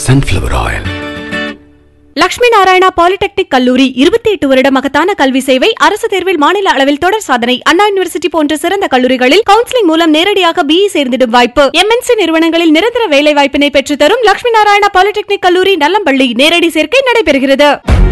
sunflower oil. Lakshmi Narayana polytechnic கல்லூரி இருபத்தி எட்டு வருட மகத்தான கல்வி சேவை அரசு தேர்வில் மாநில அளவில் தொடர் சாதனை அண்ணா யூனிவர்சிட்டி போன்ற சிறந்த கல்லூரிகளில் கவுன்சிலிங் மூலம் நேரடியாக பிஇ சேர்ந்திடும் வாய்ப்பு எம்என்சி நிறுவனங்களில் நிரந்தர வேலை வாய்ப்பினை பெற்றுத்தரும் லட்சுமி நாராயணா பாலிடெக்னிக் கல்லூரி நல்லம்பள்ளி நேரடி சேர்க்கை நடைபெறுகிறது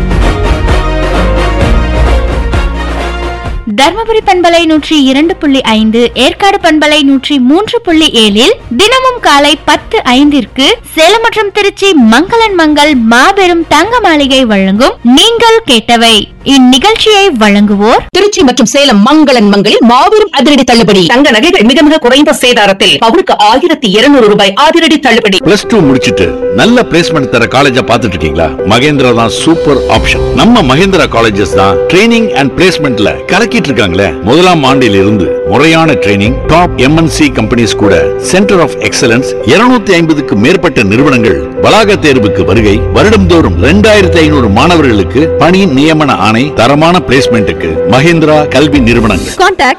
தர்மபுரி பண்பலை நூற்றி இரண்டு புள்ளி ஐந்து ஏற்காடு பண்பலை நூற்றி மூன்று புள்ளி ஏழில் தினமும் காலை பத்து ஐந்திற்கு சேலம் மற்றும் திருச்சி மங்களன் மங்கள் மாபெரும் தங்க மாளிகை வழங்கும் நீங்கள் கேட்டவை இந்நிகழ்ச்சியை வழங்குவோர் திருச்சி மற்றும் சேலம் மங்களன் மங்களில் மாபெரும் அதிரடி தள்ளுபடி தங்க நகைகள் மிக மிக குறைந்த சேதாரத்தில் பவுனுக்கு ஆயிரத்தி இருநூறு ரூபாய் அதிரடி தள்ளுபடி பிளஸ் டூ முடிச்சிட்டு நல்ல பிளேஸ்மெண்ட் தர காலேஜ பாத்துட்டு இருக்கீங்களா மகேந்திரா தான் சூப்பர் ஆப்ஷன் நம்ம மகேந்திரா காலேஜஸ் தான் ட்ரைனிங் அண்ட் பிளேஸ்மெண்ட்ல கலக்கிட்டு இருக்காங்களே முதலாம் ஆண்டில் இருந்து முறையான ட்ரைனிங் டாப் எம்என்சி கம்பெனிஸ் கூட சென்டர் ஆஃப் எக்ஸலன்ஸ் 250 ஐம்பதுக்கு மேற்பட்ட நிறுவனங்கள் வளாக தேர்வுக்கு வருகை வருடம்தோறும் ரெண்டாயிரத்தி ஐநூறு மாணவர்களுக்கு பணி நியமன ஆணை தரமான பிளேஸ்மெண்ட்டுக்கு மகேந்திரா கல்வி நிறுவனங்கள் Contact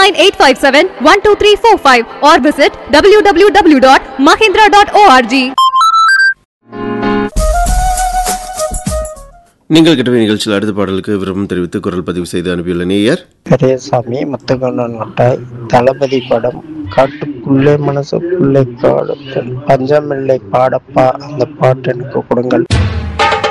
89857-12345 or visit www.mahindra.org. நீங்கள் கிட்டவே நிகழ்ச்சியில் அடுத்த பாடலுக்கு விருப்பம் தெரிவித்து குரல் பதிவு செய்து அனுப்பியுள்ள நேயர் பெரியசாமி முத்துக்கண்ணன் மட்டாய் தளபதி படம் காட்டுக்குள்ளே மனசுக்குள்ளே காடு பஞ்சமில்லை பாடப்பா அந்த பாட்டு எனக்கு கொடுங்கள்